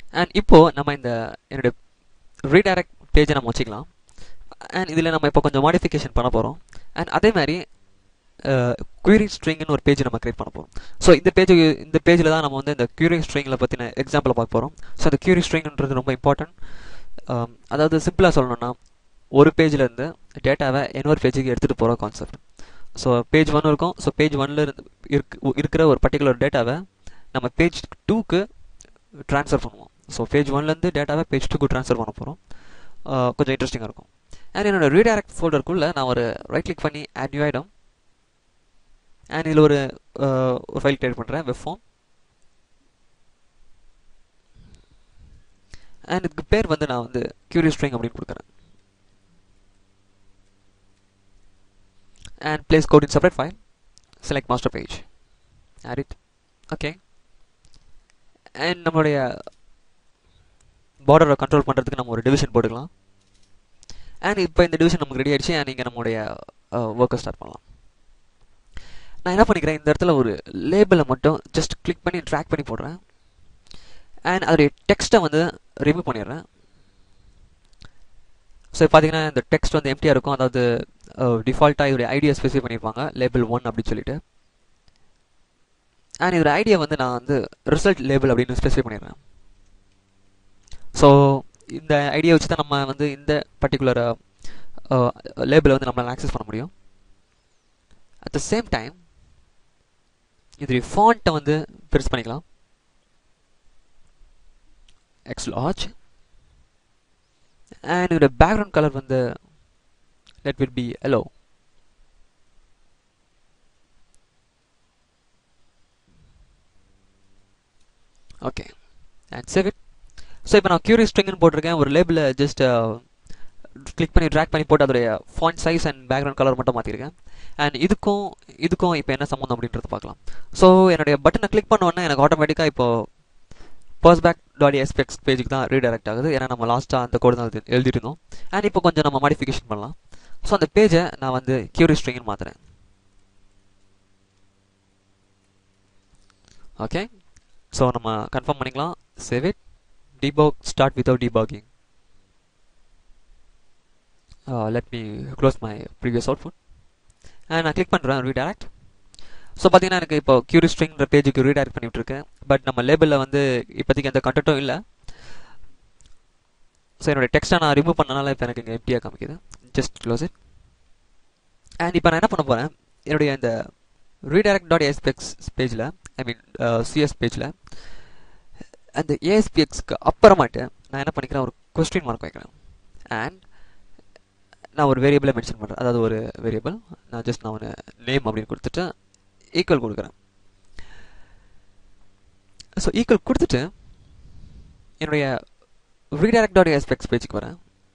and இப்போது நம்ம இந்த என்னுடைய ரீடைரக்ட் பேஜை நம்ம வச்சுக்கலாம் அண்ட் இதில் நம்ம இப்போ கொஞ்சம் மாடிஃபிகேஷன் பண்ண போகிறோம் அண்ட் அதே மாதிரி குயரி ஸ்ட்ரிங்னு ஒரு பேஜ் நம்ம கிரியேட் பண்ண போகிறோம் ஸோ இந்த பேஜ் இந்த பேஜில் தான் நம்ம வந்து இந்த குயரி ஸ்ட்ரிங்கில் பற்றின எக்ஸாம்பிளை பார்க்க போகிறோம் ஸோ அந்த குயரி ஸ்ட்ரிங்ன்றது ரொம்ப இம்பார்ட்டன்ட் அதாவது சிம்பிளாக சொல்லணும்னா ஒரு பேஜ்லேருந்து டேட்டாவை இன்னொரு பேஜுக்கு எடுத்துகிட்டு போகிற கான்செப்ட் ஸோ பேஜ் ஒன் இருக்கும் ஸோ பேஜ் ஒன்ல இருந்து இருக்கு இருக்கிற ஒரு பர்டிகுலர் டேட்டாவை நம்ம பேஜ் டூக்கு ட்ரான்ஸ்ஃபர் பண்ணுவோம் ஸோ பேஜ் ஒன்லேருந்து டேட்டாவை பேஜ் டூக்கு ட்ரான்ஸ்ஃபர் பண்ண போகிறோம் கொஞ்சம் இன்ட்ரெஸ்டிங்காக இருக்கும் அண்ட் என்னோட ரீடைரக்ட் ஃபோல்டருக்குள்ளே நான் ஒரு ரைட் கிளிக் பண்ணி ஆட் நியூ ஐட்டம் அண்ட் இதில் ஒரு ஒரு ஃபைல் கிரியேட் பண்ணுறேன் வெப் ஃபார்ம் அண்ட் இதுக்கு பேர் வந்து நான் வந்து கியூரியஸ் ஸ்ட்ரிங் அப்படின்னு கொடுக்குறேன் and place code in separate file select master page add it okay and நம்மளுடைய பார்டரை கண்ட்ரோல் பண்ணுறதுக்கு நம்ம ஒரு டிவிஷன் போட்டுக்கலாம் அண்ட் இப்போ இந்த டிவிஷன் நமக்கு ரெடி ஆயிடுச்சு அண்ட் இங்கே நம்மளுடைய ஒர்க்கை ஸ்டார்ட் பண்ணலாம் நான் என்ன பண்ணிக்கிறேன் இந்த இடத்துல ஒரு லேபிளை மட்டும் ஜஸ்ட் கிளிக் பண்ணி ட்ராக் பண்ணி போடுறேன் அண்ட் அதோடைய டெக்ஸ்ட்டை வந்து ரிமூவ் பண்ணிடுறேன் ஸோ பார்த்தீங்கன்னா இந்த டெக்ஸ்ட் வந்து எம்டியாக இருக்கும் அதாவது டிஃபால்ட்டாக இதோடைய ஐடியா ஸ்பெசிஃபை பண்ணியிருப்பாங்க லேபிள் ஒன் அப்படின்னு சொல்லிட்டு அண்ட் இதோட ஐடியா வந்து நான் வந்து ரிசல்ட் லேபிள் அப்படின்னு ஸ்பெசிஃபை பண்ணிடுறேன் ஸோ இந்த ஐடியா வச்சு தான் நம்ம வந்து இந்த பர்டிகுலர் லேபிளை வந்து நம்மளால் ஆக்சஸ் பண்ண முடியும் அட் த சேம் டைம் இதோடைய ஃபாண்ட்டை வந்து பெருசு பண்ணிக்கலாம் எக்ஸ் லார்ஜ் அண்ட் இதோட பேக்ரவுண்ட் கலர் வந்து let will be yellow okay and save it so இப்போ நான் கியூரி ஸ்ட்ரிங்னு போட்டிருக்கேன் ஒரு லேபிளில் ஜஸ்ட் கிளிக் பண்ணி ட்ராக் பண்ணி போட்டு அதோடைய font size and background colour மட்டும் மாற்றிருக்கேன் அண்ட் இதுக்கும் இதுக்கும் இப்போ என்ன சம்மந்தம் அப்படின்றத பார்க்கலாம் ஸோ என்னுடைய பட்டனை கிளிக் பண்ண உடனே எனக்கு ஆட்டோமேட்டிக்காக இப்போ பர்ஸ் பேக் டாட் எஸ்பெக்ஸ் பேஜுக்கு தான் ரீடைரக்ட் ஆகுது ஏன்னா நம்ம லாஸ்ட்டாக அந்த கோடு தான் எழுதிருந்தோம் அண்ட் இப்போ கொஞ்சம் நம்ம மாடிஃபிகேஷன் பண்ணலாம் ஸோ அந்த பேஜை நான் வந்து கியூரி ஸ்ட்ரிங்னு மாற்றுறேன் ஓகே ஸோ நம்ம கன்ஃபார்ம் பண்ணிக்கலாம் save it debug start without debugging let me close my previous output and நான் கிளிக் பண்ணுறேன் ரீடைரக்ட் ஸோ பார்த்தீங்கன்னா எனக்கு இப்போ கியூரி ஸ்ட்ரிங்கிற பேஜுக்கு ரீடைரக்ட் பண்ணிட்டு இருக்கேன் பட் நம்ம லேபிளில் வந்து இப்போதைக்கு எந்த கண்டென்ட்டும் இல்லை ஸோ என்னோடய டெக்ஸ்ட்டை நான் ரிமூவ் பண்ணனால இப்போ எனக்கு இங்கே எம்டியாக காமிக்குது ஜஸ்ட் க்ளோஸ் இட் அண்ட் இப்போ நான் என்ன பண்ண போகிறேன் என்னுடைய இந்த ரீடைரக்ட் டாட் ஏஎஸ்பிஎக்ஸ் பேஜில் ஐ மீன் சிஎஸ் பேஜில் அந்த ஏஎஸ்பிஎக்ஸ்க்கு அப்புறமாட்டு நான் என்ன பண்ணிக்கிறேன் ஒரு கொஸ்டின் மார்க் வைக்கிறேன் அண்ட் நான் ஒரு வேரியபிளை மென்ஷன் பண்ணுறேன் அதாவது ஒரு வேரியபிள் நான் ஜஸ்ட் நான் ஒரு நேம் அப்படின்னு கொடுத்துட்டு ஈக்குவல் கொடுக்குறேன் ஸோ ஈக்குவல் கொடுத்துட்டு என்னுடைய ரீடைரக்ட் டாட் ஏஎஸ்பிஎக்ஸ் பேஜுக்கு வரேன்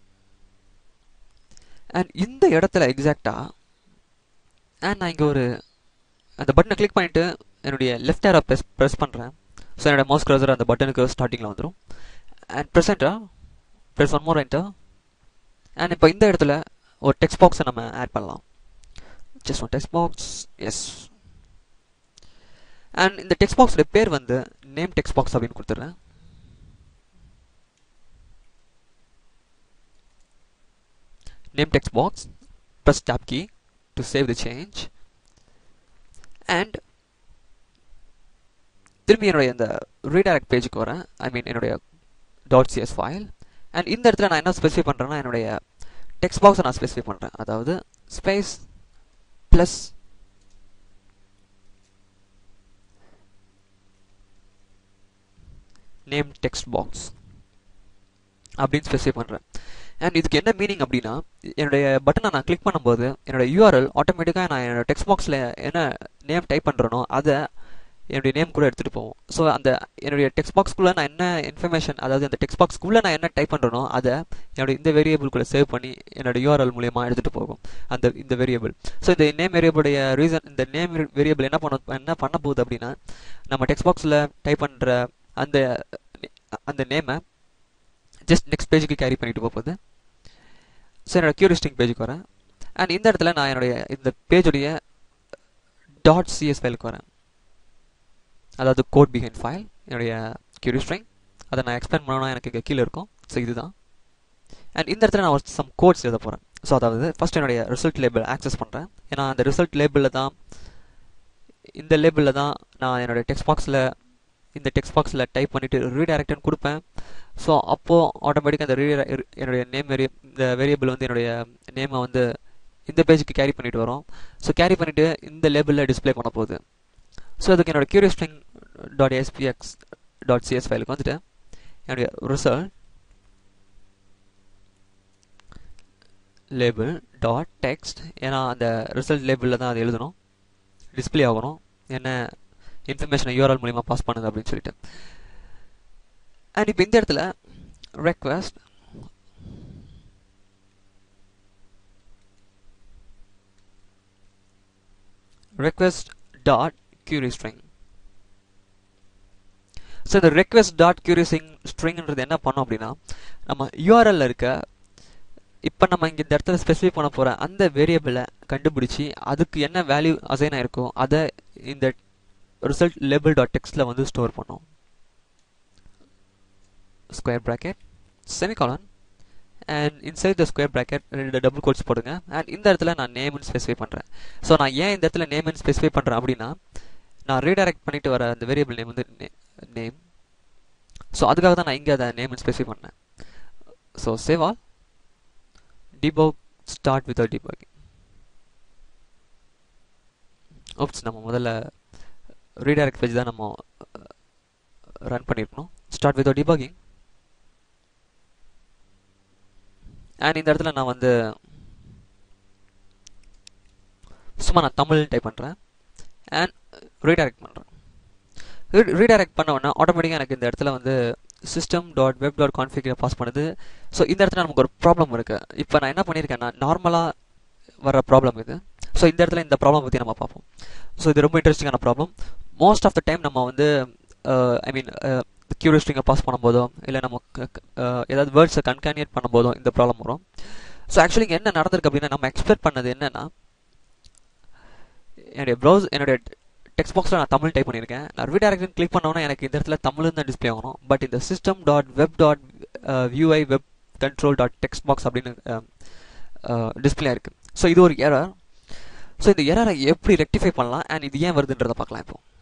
அண்ட் இந்த இடத்துல எக்ஸாக்டாக அண்ட் நான் இங்கே ஒரு அந்த பட்டனை கிளிக் பண்ணிவிட்டு என்னுடைய லெஃப்ட் ஏரை ப்ரெஸ் ப்ரெஸ் பண்ணுறேன் ஸோ என்னோட மவுஸ் க்ரௌசர் அந்த பட்டனுக்கு ஸ்டார்டிங்கில் வந்துடும் அண்ட் ப்ரெசென்ட்டா press one more enter and இப்போ இந்த இடத்துல ஒரு டெக்ஸ்ட் பாக்ஸை நம்ம ஆட் பண்ணலாம் just one text box as and இந்த டெக்ஸ்ட் பாக்ஸோட பேர் வந்து நேம் டெக்ஸ்ட் பாக்ஸ் அப்படின்னு கொடுத்துட்றேன் name text box press tab key to save the change and திரும்பி என்னுடைய இந்த ரீடைரக்ட் பேஜுக்கு வரேன் ஐ மீன் என்னுடைய டாட் சிஎஸ் ஃபைல் அண்ட் இந்த இடத்துல நான் என்ன ஸ்பெசிஃபை பண்ணுறேன்னா என்னுடைய டெக்ஸ்ட் பாக்ஸை நான் ஸ்பெசிஃபை பண்ணுறேன் அதாவது space plus name text box அப்படின்னு ஸ்பெசிஃபை பண்ணுறேன் அண்ட் இதுக்கு என்ன மீனிங் அப்படின்னா என்னுடைய பட்டனை நான் கிளிக் பண்ணும்போது என்னோட யூஆர்எல் ஆட்டோமேட்டிக்காக நான் என்னோட டெக்ஸ்ட் பாக்ஸில் என்ன நேம் டைப் பண்ணுறனோ அதை என்னுடைய நேம் கூட எடுத்துகிட்டு போவோம் ஸோ அந்த என்னுடைய டெக்ஸ்ட் பாக்ஸ்க்குள்ளே நான் என்ன இன்ஃபர்மேஷன் அதாவது அந்த டெக்ஸ்ட் பாக்ஸ்க்குள்ளே நான் என்ன டைப் பண்ணுறனோ அதை என்னுடைய இந்த வேரியபிள்குள்ளே சேவ் பண்ணி என்னோட யூஆர்எல் மூலியமாக எடுத்துகிட்டு போகும் அந்த இந்த வேரியபிள் ஸோ இந்த நேம் வேரியபிளுடைய ரீசன் இந்த நேம் வேரியபிள் என்ன பண்ண என்ன பண்ண போகுது அப்படின்னா நம்ம டெக்ஸ்ட் பாக்ஸில் டைப் பண்ணுற அந்த அந்த நேமை ஜஸ்ட் நெக்ஸ்ட் பேஜுக்கு கேரி பண்ணிட்டு போகுது ஸோ என்னோட கியூரிஸ்டிங் பேஜுக்கு வரேன் அண்ட் இந்த இடத்துல நான் என்னுடைய இந்த பேஜுடைய டாட் சிஎஸ் ஃபைலுக்கு வரேன் அதாவது கோட் பிஹைண்ட் ஃபைல் என்னுடைய கியூரி ஸ்ட்ரிங் அதை நான் எக்ஸ்பிளைன் பண்ணணும்னா எனக்கு இங்கே கீழே இருக்கும் ஸோ இதுதான் அண்ட் இந்த இடத்துல நான் ஒரு சம் கோட்ஸ் எழுத போகிறேன் ஸோ அதாவது ஃபஸ்ட் என்னுடைய ரிசல்ட் லேபிள் ஆக்சஸ் பண்ணுறேன் ஏன்னா அந்த ரிசல்ட் லேபிளில் தான் இந்த லேபிளில் தான் நான் என்னுடைய டெக்ஸ்ட் பாக்ஸில் இந்த டெக்ஸ்ட் பாக்ஸில் டைப் பண்ணிவிட்டு ரீடைரக்ட்னு கொடுப்பேன் ஸோ அப்போது ஆட்டோமேட்டிக்காக அந்த ரீ என்னுடைய நேம் வேரிய இந்த வேரியபிள் வந்து என்னுடைய நேமை வந்து இந்த பேஜுக்கு கேரி பண்ணிட்டு வரும் ஸோ கேரி பண்ணிவிட்டு இந்த லேபிளில் டிஸ்பிளே பண்ண போகுது ஸோ அதுக்கு என்னோட queries string dot ASPX dot CS ஃபைலுக்கு வந்துட்டு என்னுடைய ரிசல்ட் லேபிள் டாட் டெக்ஸ்ட் ஏன்னா அந்த ரிசல்ட் லேபிளில் தான் அது எழுதணும் டிஸ்பிளே ஆகணும் என்ன இன்ஃபர்மேஷனை யூஆர்எல் மூலிமா பாஸ் பண்ணுது அப்படின்னு சொல்லிட்டு அண்ட் இப்போ இந்த இடத்துல request request dot query string so இந்த ரெக்வெஸ்ட் டாட் கியூரிசிங் ஸ்ட்ரிங்ன்றது என்ன பண்ணோம் அப்படின்னா நம்ம யூஆர்எல்ல இருக்க இப்போ நம்ம இங்கே இந்த இடத்துல ஸ்பெசிஃபை பண்ண போகிற அந்த வேரியபிளை கண்டுபிடிச்சி அதுக்கு என்ன வேல்யூ அசைன் ஆயிருக்கோ அதை இந்த ரிசல்ட் லேபிள் டாட் டெக்ஸ்ட்டில் வந்து ஸ்டோர் பண்ணோம் square bracket semicolon and inside the square bracket ரெண்டு டபுள் கோட்ஸ் போடுங்க அண்ட் இந்த இடத்துல நான் நேம்னு ஸ்பெசிஃபை பண்ணுறேன் ஸோ நான் ஏன் இந்த இடத்துல நேம்னு ஸ்பெசிஃபை பண்ணுறேன் அப்படின்னா நான் ரீடைரக்ட் பண்ணிட்டு வர அந்த வேரியபிள் நேம் வந்து நேம் ஸோ அதுக்காக தான் நான் இங்கே அதை நேம்னு ஸ்பெசிஃபை பண்ணேன் so save all debug start with debugging oops நம்ம முதல்ல ரீடைரக்ட் பேஜ் தான் நம்ம ரன் பண்ணியிருக்கணும் ஸ்டார்ட் வித் டிபாகிங் அண்ட் இந்த இடத்துல நான் வந்து சும்மா நான் தமிழ் டைப் பண்ணுறேன் அண்ட் ரீடைரக்ட் பண்ணுறேன் ரீடைரக்ட் பண்ண உடனே ஆட்டோமேட்டிக்காக எனக்கு இந்த இடத்துல வந்து சிஸ்டம் டாட் வெப் டாட் கான்ஃபிகரை பாஸ் பண்ணுது ஸோ இந்த இடத்துல நமக்கு ஒரு ப்ராப்ளம் இருக்குது இப்போ நான் என்ன பண்ணியிருக்கேன்னா நார்மலாக வர ப்ராப்ளம் இது ஸோ இந்த இடத்துல இந்த ப்ராப்ளம் பற்றி நம்ம பார்ப்போம் ஸோ இது ரொம்ப இன்ட்ரெஸ்டிங்கான problem most of the time நம்ம வந்து ஐ மீன் கியூரியஸ் ஸ்ட்ரிங்கை பாஸ் பண்ணும்போதோ இல்லை நம்ம ஏதாவது வேர்ட்ஸை கன்கானியேட் பண்ணும்போதோ இந்த ப்ராப்ளம் வரும் ஸோ ஆக்சுவலி இங்கே என்ன நடந்திருக்கு அப்படின்னா நம்ம எக்ஸ்பெக்ட் பண்ணது என்னென்னா என்னுடைய ப்ரௌஸ் என்னுடைய டெக்ஸ்ட் பாக்ஸில் நான் தமிழ் டைப் பண்ணியிருக்கேன் நான் ரீடைரக்ஷன் கிளிக் பண்ணோன்னா எனக்கு இந்த இடத்துல தமிழ் தான் டிஸ்பிளே ஆகணும் பட் இந்த system dot web dot UI web control dot text box அப்படின்னு டிஸ்பிளே இருக்குது ஸோ இது ஒரு எரர் ஸோ இந்த எரரை எப்படி ரெக்டிஃபை பண்ணலாம் அண்ட் இது ஏன் வருதுன்றதை பார்க்கலாம் இப்போ